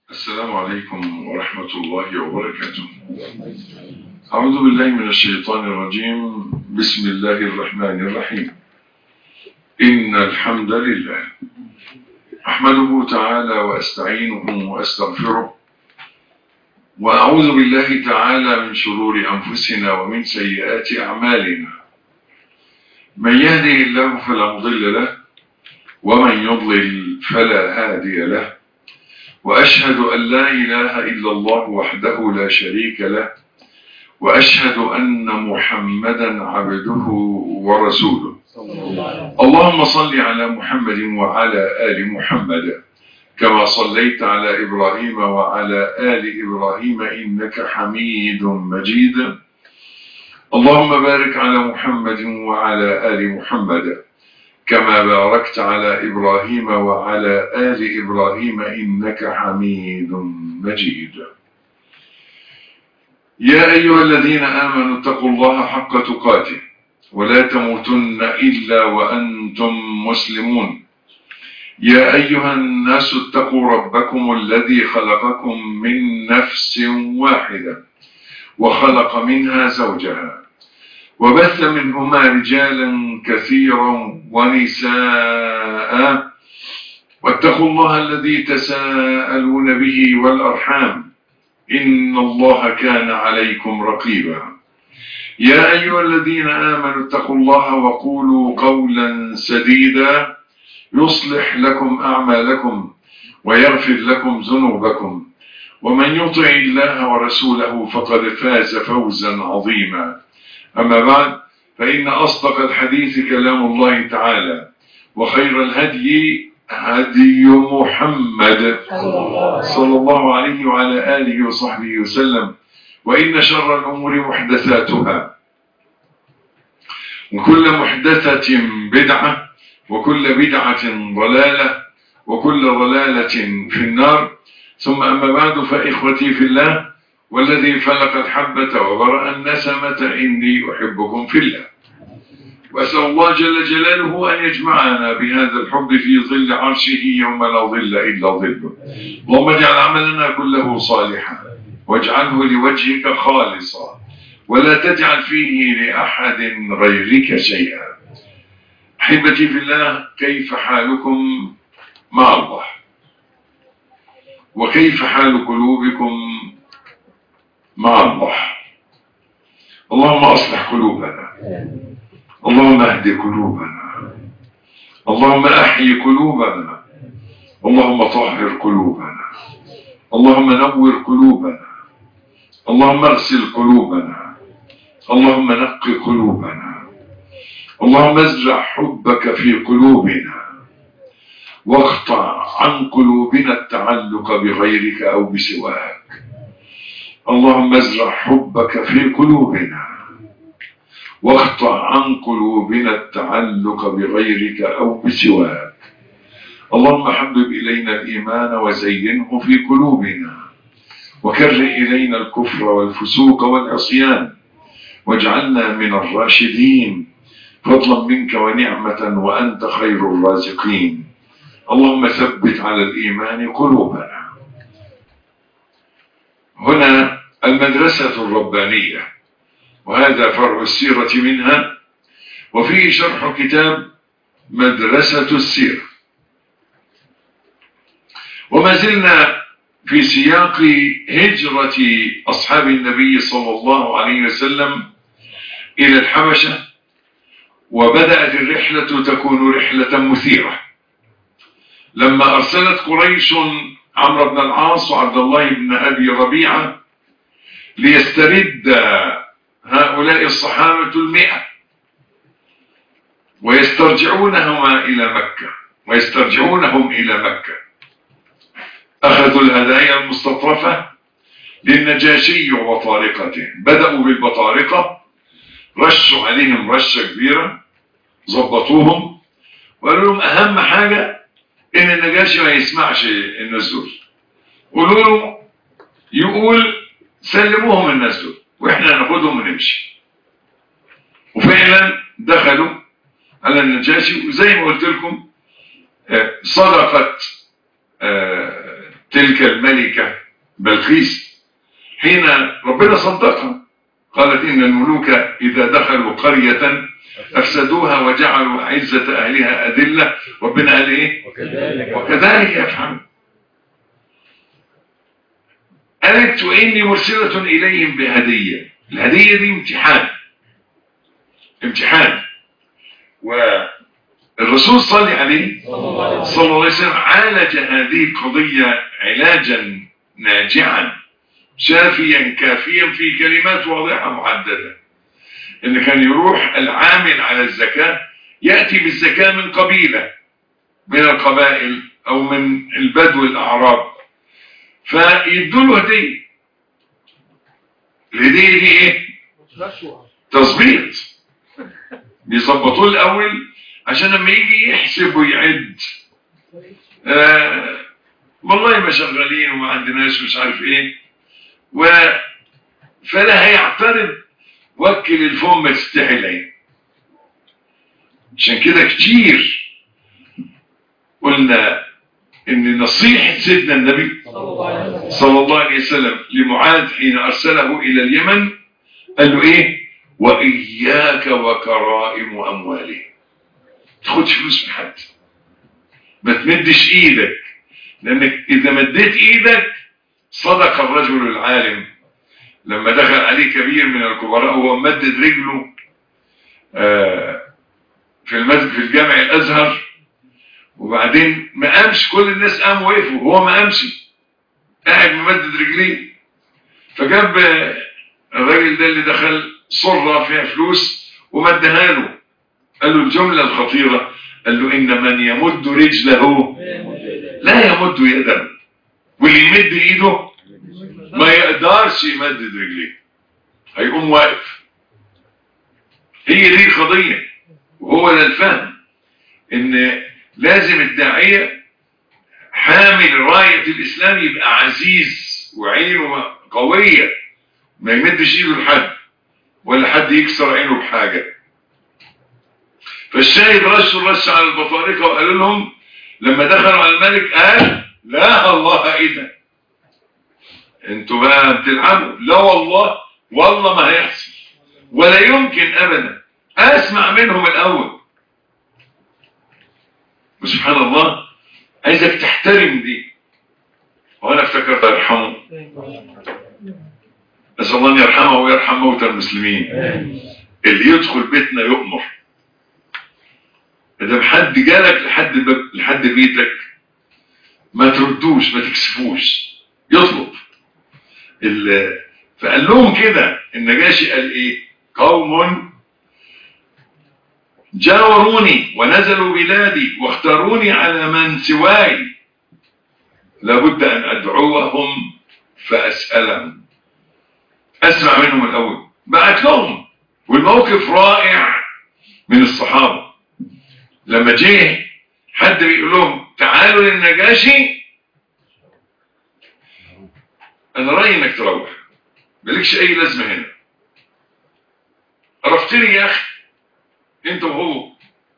السلام عليكم ورحمة الله وبركاته أعوذ بالله من الشيطان الرجيم بسم الله الرحمن الرحيم إن الحمد لله أحمده تعالى وأستعينه وأستغفره وأعوذ بالله تعالى من شرور أنفسنا ومن سيئات أعمالنا من يهده الله فلا مضل له ومن يضلل فلا هادي له وأشهد أن لا إله إلا الله وحده لا شريك له وأشهد أن محمدا عبده ورسوله اللهم صل على محمد وعلى آل محمد كما صليت على إبراهيم وعلى آل إبراهيم إنك حميد مجيد اللهم بارك على محمد وعلى آل محمد كما باركت على إبراهيم وعلى آل إبراهيم إنك حميد مجيد يا أيها الذين آمنوا اتقوا الله حق تقاته ولا تموتن إلا وأنتم مسلمون يا أيها الناس اتقوا ربكم الذي خلقكم من نفس واحدة وخلق منها زوجها وبث منهما رجالا كثيرا ونساء واتقوا الله الذي تساءلون به والأرحام إن الله كان عليكم رقيبا يا أيها الذين آمنوا اتقوا الله وقولوا قولا سديدا يصلح لكم أعمالكم ويغفر لكم ذنوبكم ومن يطع الله ورسوله فقد فاز فوزا عظيما أما بعد فإن أصدق الحديث كلام الله تعالى وخير الهدي هدي محمد صلى الله عليه وعلى آله وصحبه وسلم وإن شر الأمور محدثاتها وكل محدثة بدعة وكل بدعة ضلالة وكل ضلالة في النار ثم أما بعد فإخوتي في الله والذي فلق الحبة وبرأ النسمة إني أحبكم في الله وأسأل الله جل جلاله أن يجمعنا بهذا الحب في ظل عرشه يوم لا ظل إلا ظله اللهم اجعل عملنا كله صالحا واجعله لوجهك خالصا ولا تجعل فيه لأحد غيرك شيئا أحبتي في الله كيف حالكم مع الله وكيف حال قلوبكم مع الله اللهم أصلح قلوبنا اللهم اهد قلوبنا اللهم أحيي قلوبنا اللهم طهر قلوبنا اللهم نور قلوبنا اللهم اغسل قلوبنا اللهم نق قلوبنا اللهم ازرع حبك في قلوبنا واقطع عن قلوبنا التعلق بغيرك أو بسواك اللهم ازرع حبك في قلوبنا واقطع عن قلوبنا التعلق بغيرك أو بسواك اللهم حبب إلينا الإيمان وزينه في قلوبنا وكره إلينا الكفر والفسوق والعصيان واجعلنا من الراشدين فضلا منك ونعمة وأنت خير الرازقين اللهم ثبت على الإيمان قلوبنا هنا المدرسة الربانية وهذا فرع السيرة منها وفيه شرح كتاب مدرسة السيرة وما زلنا في سياق هجرة أصحاب النبي صلى الله عليه وسلم إلى الحبشة وبدأت الرحلة تكون رحلة مثيرة لما أرسلت قريش عمرو بن العاص وعبد الله بن أبي ربيعة ليسترد هؤلاء الصحابة المئة ويسترجعونهما إلى مكة ويسترجعونهم إلى مكة أخذوا الهدايا المستطرفة للنجاشي وبطارقته بدأوا بالبطارقة رشوا عليهم رشة كبيرة ظبطوهم وقالوا لهم أهم حاجة إن النجاشي ما يسمعش الناس دول قولوا له يقول سلموهم الناس دول وإحنا ناخدهم ونمشي وفعلا دخلوا على النجاشي وزي ما قلت لكم صدقت تلك الملكة بلقيس حين ربنا صدقها قالت إن الملوك إذا دخلوا قرية أفسدوها وجعلوا عزة أهلها أذلة ربنا قال إيه وكذلك وكذلك يفعل قالت وإني مرسلة إليهم بهدية الهدية دي امتحان امتحان والرسول صلى عليه صلى الله عليه وسلم صلى الله عليه وسلم عالج هذه القضية علاجا ناجعا شافيا كافيا في كلمات واضحة محددة ان كان يروح العامل على الزكاة يأتي بالزكاة من قبيلة من القبائل او من البدو الاعراب فيدوا له هدية الهدية دي ايه تظبيط بيظبطوه الاول عشان لما يجي يحسب ويعد آه والله ما شغالين وما عندناش مش عارف ايه و فلا هيعترض وكل الفم ما تستحي العين عشان كده كتير قلنا ان نصيحة سيدنا النبي صلى الله عليه وسلم صلى الله عليه وسلم لمعاذ حين أرسله إلى اليمن قال له إيه وإياك وكرائم أموالهم تاخدش فلوس من حد ما تمدش إيدك لأنك إذا مديت إيدك صدق الرجل العالم لما دخل عليه كبير من الكبراء وهو مدد رجله آه، في المسجد في الجامع الأزهر وبعدين ما قامش كل الناس قاموا وقفوا وهو ما قامش قاعد ممدد رجليه فجاب آه، الراجل ده اللي دخل صرة فيها فلوس ومدها له قال له الجملة الخطيرة قال له إن من يمد رجله لا يمد يده واللي يمد ايده ما يقدرش يمدد رجليه هيقوم واقف هي دي القضية وهو ده الفهم ان لازم الداعية حامل راية الاسلام يبقى عزيز وعينه قوية ما يمدش ايده لحد ولا حد يكسر عينه بحاجة فالشاهد رشوا رش على البطارقة وقالوا لهم لما دخلوا على الملك قال لا الله ايه ده انتوا بقى بتلعبوا لا والله والله ما هيحصل ولا يمكن ابدا اسمع منهم الاول وسبحان الله عايزك تحترم دي وانا افتكرت يرحمه اسال الله ان يرحمه ويرحم موتى المسلمين اللي يدخل بيتنا يؤمر اذا حد جالك لحد باب- لحد بيتك ما تردوش ما تكسفوش يطلب ال- فقال لهم كده النجاشي قال ايه قوم جاوروني ونزلوا بلادي واختاروني على من سواي لابد ان ادعوهم فاسالهم اسمع منهم الاول بعت لهم والموقف رائع من الصحابه لما جه حد بيقول لهم تعالوا للنجاشي انا رايي انك تروح مالكش اي لازمه هنا عرفتني يا اخي انت وهو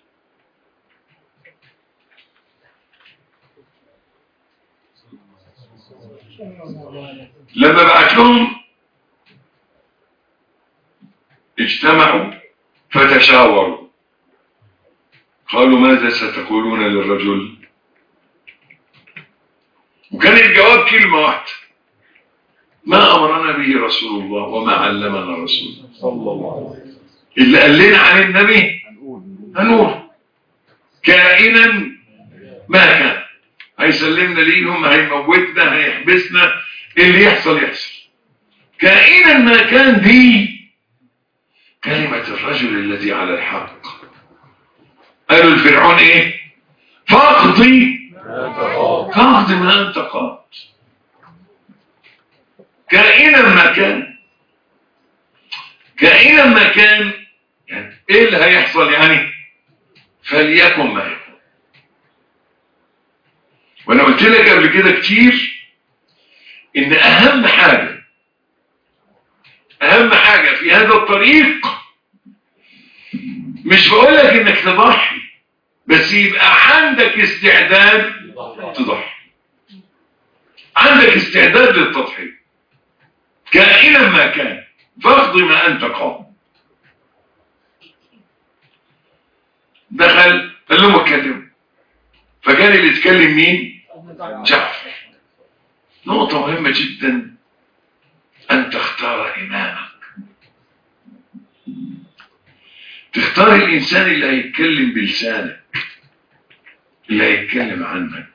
لما بعت لهم اجتمعوا فتشاوروا قالوا ماذا ستقولون للرجل وكان الجواب كلمة واحدة ما أمرنا به رسول الله وما علمنا رسول الله صلى الله عليه وسلم اللي قال لنا عن النبي هنقول كائنا ما كان هيسلمنا ليهم هيموتنا هيحبسنا اللي يحصل يحصل كائنا ما كان دي كلمة الرجل الذي على الحق قالوا الفرعون ايه فاقضي فاقضي ما انت قاض كائنا ما كان كائنا ما كان يعني ايه اللي هيحصل يعني فليكن ما يكون وانا قلت لك قبل كده كتير ان اهم حاجة اهم حاجة في هذا الطريق مش بقول لك انك تضحي بس يبقى عندك استعداد تضحي عندك استعداد للتضحية كائنا ما كان فاقض ما أنت قاض دخل قال لهم اتكلموا فكان اللي يتكلم مين جعفر نقطة مهمة جدا أن تختار إمامك تختار الإنسان اللي هيتكلم بلسانك اللي هيتكلم عنك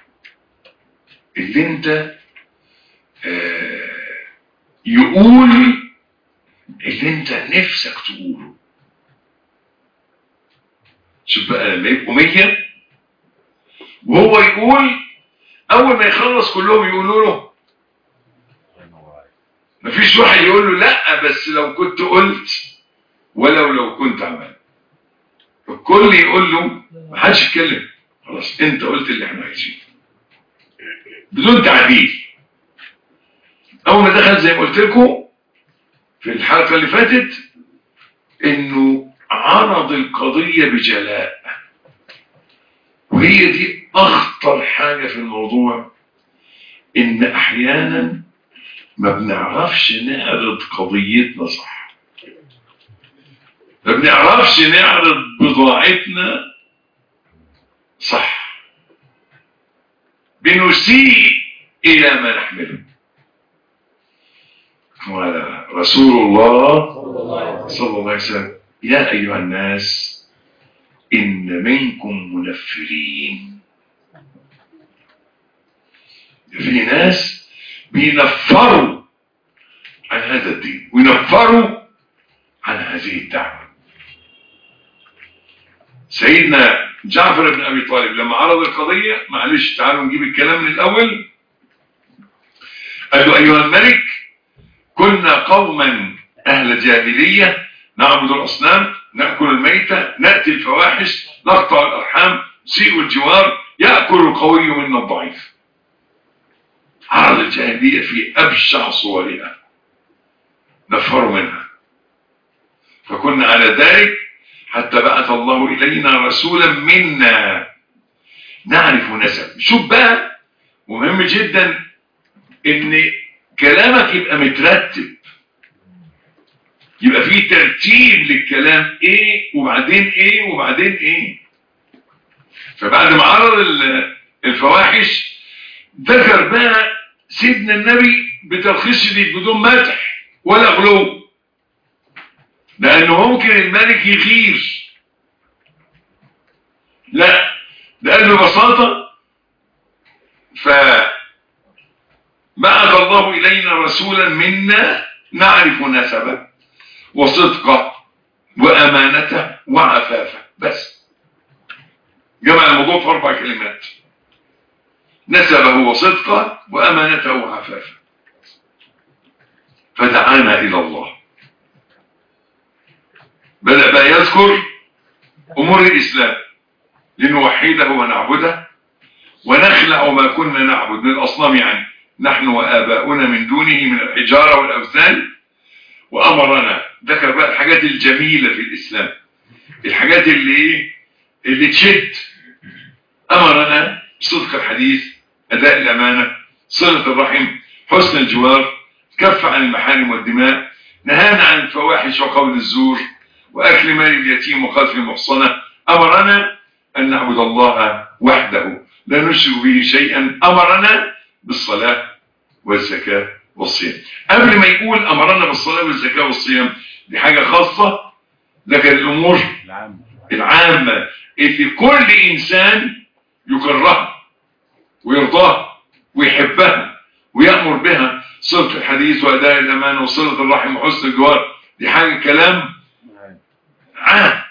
اللي انت آه يقول اللي انت نفسك تقوله شوف بقى لما يبقوا مية وهو يقول اول ما يخلص كلهم يقولوا له مفيش واحد يقول له لا بس لو كنت قلت ولو لو كنت عملت الكل يقول له ما حدش يتكلم خلاص انت قلت اللي احنا عايزينه بدون تعديل اول ما دخل زي ما قلت لكم في الحلقه اللي فاتت انه عرض القضيه بجلاء وهي دي اخطر حاجه في الموضوع ان احيانا ما بنعرفش نعرض قضيتنا صح ما بنعرفش نعرض بضاعتنا صح بنسيء إلى ما نحمله قال رسول الله صلى الله عليه وسلم يا أيها الناس إن منكم منفرين في ناس بينفروا عن هذا الدين وينفروا عن هذه الدعوة سيدنا جعفر بن أبي طالب لما عرض القضية معلش تعالوا نجيب الكلام من الأول قال له أيها الملك كنا قوما أهل جاهلية نعبد الأصنام نأكل الميتة نأتي الفواحش نقطع الأرحام نسيء الجوار يأكل القوي منا الضعيف عرض الجاهلية في أبشع صورها نفر منها فكنا على ذلك حتى بعث الله إلينا رسولا منا نعرف نسب شوف بقى مهم جدا ان كلامك يبقى مترتب يبقى فيه ترتيب للكلام ايه وبعدين ايه وبعدين ايه فبعد ما عرض الفواحش ذكر بقى سيدنا النبي بتلخيص شديد بدون مدح ولا غلو لانه ممكن الملك يغير لا ده قال ببساطه ف بعث الله الينا رسولا منا نعرف نسبه وصدقه وامانته وعفافه بس جمع الموضوع في اربع كلمات نسبه وصدقه وامانته وعفافه فدعانا الى الله بدأ بقى يذكر أمور الإسلام لنوحده ونعبده ونخلع ما كنا نعبد من الأصنام يعني نحن وآباؤنا من دونه من الحجارة والأوثان وأمرنا ذكر بقى الحاجات الجميلة في الإسلام الحاجات اللي إيه اللي تشد أمرنا صدق الحديث أداء الأمانة صلة الرحم حسن الجوار كف عن المحارم والدماء نهانا عن الفواحش وقول الزور وأكل مال اليتيم وقذف المحصنة أمرنا أن نعبد الله وحده لا نشرك به شيئا أمرنا بالصلاة والزكاة والصيام قبل ما يقول أمرنا بالصلاة والزكاة والصيام دي حاجة خاصة ذكر الأمور العامة اللي كل إنسان يكرهها ويرضاها ويحبها ويأمر بها صلة الحديث وأداء الأمان وصلة الرحم وحسن الجوار دي حاجة كلام عام